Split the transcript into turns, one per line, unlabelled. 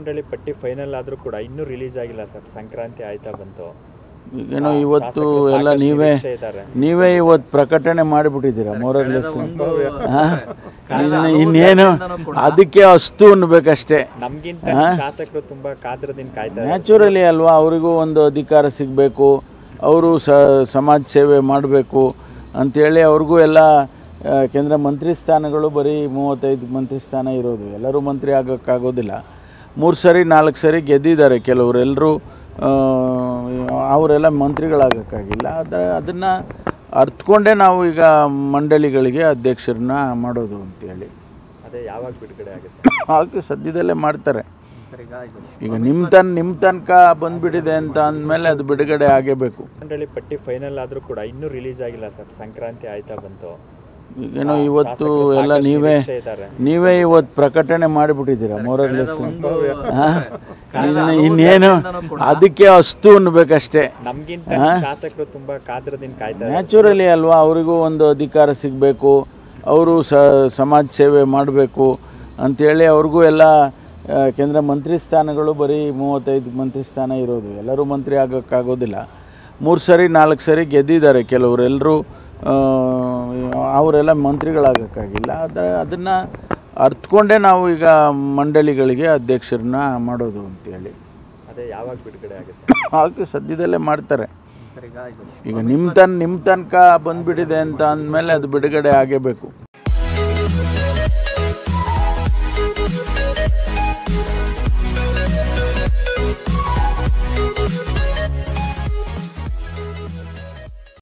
ಮಂಡಳಿ ಪಟ್ಟಿ ಫೈನಲ್ ಆದ್ರೂ ಕೂಡ ಇನ್ನೂ ರಿಲೀಸ್ ಆಗಿಲ್ಲ ಸರ್ ಸಂಕ್ರಾಂತಿ ಆಯ್ತಾ ಬಂತು
ಏನೋ ಇವತ್ತು
ಶಾಸಕರು
ಎಲ್ಲ
ಸಾಕಷ್ಟು
ನೀವೇ
ನಿರೀಕ್ಷೆ ಇದ್ದಾರೆ.
ನೀವೇ ಇವತ್ತು ಪ್ರಕಟಣೆ ಮಾಡಿಬಿಟ್ಟಿದ್ದೀರಾ ಮೊರರ್ಲೆಸ್ ಇನ್ನೇನು ಅದಕ್ಕೆ ಅಷ್ಟು ಅನ್ಬೇಕಷ್ಟೇ
ನಮ್ಗಿಂತ
ಹಾ?
ಶಾಸಕರು ತುಂಬಾ ಕಾದ್ರದಿಂದ ಕಾಯ್ತಾ ಇದ್ದಾರೆ.
ನ್ಯಾಚುರಲಿ ಅಲ್ವಾ ಅವರಿಗೂ ಒಂದು ಅಧಿಕಾರ ಸಿಗಬೇಕು ಅವರು ಸ ಸಮಾಜ ಸೇವೆ ಮಾಡಬೇಕು ಅಂಥೇಳಿ ಅವ್ರಿಗೂ ಎಲ್ಲ ಆ, ಕೇಂದ್ರ ಮಂತ್ರಿ ಸ್ಥಾನಗಳು ಬರೀ ಮೂವತ್ತೈದು ಮಂತ್ರಿ ಸ್ಥಾನ ಇರೋದು ಎಲ್ಲರೂ ಮಂತ್ರಿ ಆಗೋಕ್ಕಾಗೋದಿಲ್ಲ ಮೂರು ಸರಿ ನಾಲ್ಕು ಸರಿ ಗೆದ್ದಿದ್ದಾರೆ ಕೆಲವರು ಎಲ್ಲರೂ ಅವರೆಲ್ಲ ಮಂತ್ರಿಗಳಾಗೋಕ್ಕಾಗಿಲ್ಲ ಅದ ಅದನ್ನು ಅರ್ಥಕೊಂಡೇ ನಾವು ಈಗ ಮಂಡಳಿಗಳಿಗೆ ಅಧ್ಯಕ್ಷರನ್ನ ಮಾಡೋದು ಅಂತೇಳಿ
ಅದೇ ಯಾವಾಗ ಬಿಡುಗಡೆ ಆಗುತ್ತೆ
ಆಗ್ತದೆ ಸದ್ಯದಲ್ಲೇ ಮಾಡ್ತಾರೆ ಈಗ ನಿಮ್ಮ ತನ್ ನಿಮ್ಮ ತನಕ ಬಂದ್ಬಿಟ್ಟಿದೆ ಅಂತ ಅಂದಮೇಲೆ ಅದು ಬಿಡುಗಡೆ ಆಗೇಬೇಕು
ಮಂಡಳಿ ಪಟ್ಟಿ ಫೈನಲ್ ಆದ್ರೂ ಕೂಡ ಇನ್ನೂ ರಿಲೀಸ್ ಆಗಿಲ್ಲ ಸರ್ ಸಂಕ್ರಾಂತಿ ಆಯ್ತಾ ಬಂತು
ಏನೋ ಇವತ್ತು
ಶಾಸಕರು
ಎಲ್ಲ
ಸಾಕಷ್ಟು
ನೀವೇ
ನಿರೀಕ್ಷೆ ಇದ್ದಾರೆ.
ನೀವೇ ಇವತ್ತು ಪ್ರಕಟಣೆ ಮಾಡಿಬಿಟ್ಟಿದ್ದೀರಾ ಮೊರರ್ಲೆಸ್ ಇನ್ನೇನು ಅದಕ್ಕೆ ಅಷ್ಟು ಅನ್ಬೇಕಷ್ಟೇ
ನಮ್ಗಿಂತ
ಹಾ?
ಶಾಸಕರು ತುಂಬಾ ಕಾದ್ರದಿಂದ ಕಾಯ್ತಾ ಇದ್ದಾರೆ.
ನ್ಯಾಚುರಲಿ ಅಲ್ವಾ ಅವರಿಗೂ ಒಂದು ಅಧಿಕಾರ ಸಿಗಬೇಕು ಅವರು ಸ ಸಮಾಜ ಸೇವೆ ಮಾಡಬೇಕು ಅಂಥೇಳಿ ಅವ್ರಿಗೂ ಎಲ್ಲ ಆ, ಕೇಂದ್ರ ಮಂತ್ರಿ ಸ್ಥಾನಗಳು ಬರೀ ಮೂವತ್ತೈದು ಮಂತ್ರಿ ಸ್ಥಾನ ಇರೋದು ಎಲ್ಲರೂ ಮಂತ್ರಿ ಆಗೋಕ್ಕಾಗೋದಿಲ್ಲ ಮೂರು ಸರಿ ನಾಲ್ಕು ಸರಿ ಗೆದ್ದಿದ್ದಾರೆ ಕೆಲವರು ಎಲ್ಲರೂ ಅವರೆಲ್ಲ ಮಂತ್ರಿಗಳಾಗೋಕ್ಕಾಗಿಲ್ಲ ಅದ ಅದನ್ನು ಅರ್ಥಕೊಂಡೇ ನಾವು ಈಗ ಮಂಡಳಿಗಳಿಗೆ ಅಧ್ಯಕ್ಷರನ್ನ ಮಾಡೋದು ಅಂತೇಳಿ
ಅದೇ ಯಾವಾಗ ಬಿಡುಗಡೆ ಆಗುತ್ತೆ
ಆಗ್ತದೆ ಸದ್ಯದಲ್ಲೇ ಮಾಡ್ತಾರೆ ಈಗ ನಿಮ್ಮ ತನ್ ನಿಮ್ಮ ತನಕ ಬಂದ್ಬಿಟ್ಟಿದೆ ಅಂತ ಅಂದಮೇಲೆ ಅದು ಬಿಡುಗಡೆ ಆಗೇಬೇಕು